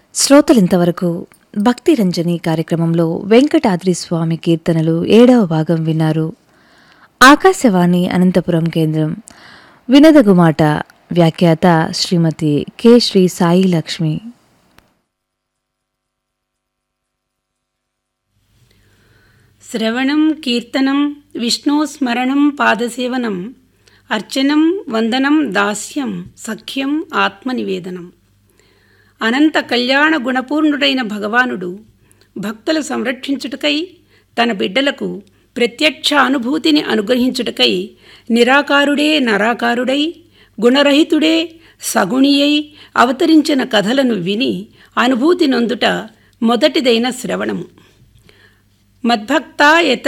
శ్రోతలింతవరకు భక్తి రంజని కార్యక్రమంలో వెంకటాద్రి స్వామి కీర్తనలు ఏడవ భాగం విన్నారు ఆకాశవాణి అనంతపురం కేంద్రం వినదగుమాట వ్యాఖ్యాత శ్రీమతి కె శ్రీ సాయి లక్ష్మి శ్రవణం కీర్తనం విష్ణోస్మరణం పాదసేవనం అర్చనం వందనం దాస్యం సఖ్యం ఆత్మనివేదనం అనంత కళ్యాణ గుణపూర్ణుడైన భగవానుడు భక్తులు సంరక్షించుటకై తన బిడ్డలకు ప్రత్యక్ష అనుభూతిని అనుగ్రహించుటకై నిరాకారుడే నరాకారుడై గుణరహితుడే సగుణియై అవతరించిన కథలను విని అనుభూతి నొందుట మొదటిదైన శ్రవణము మద్భక్త ఎత్ర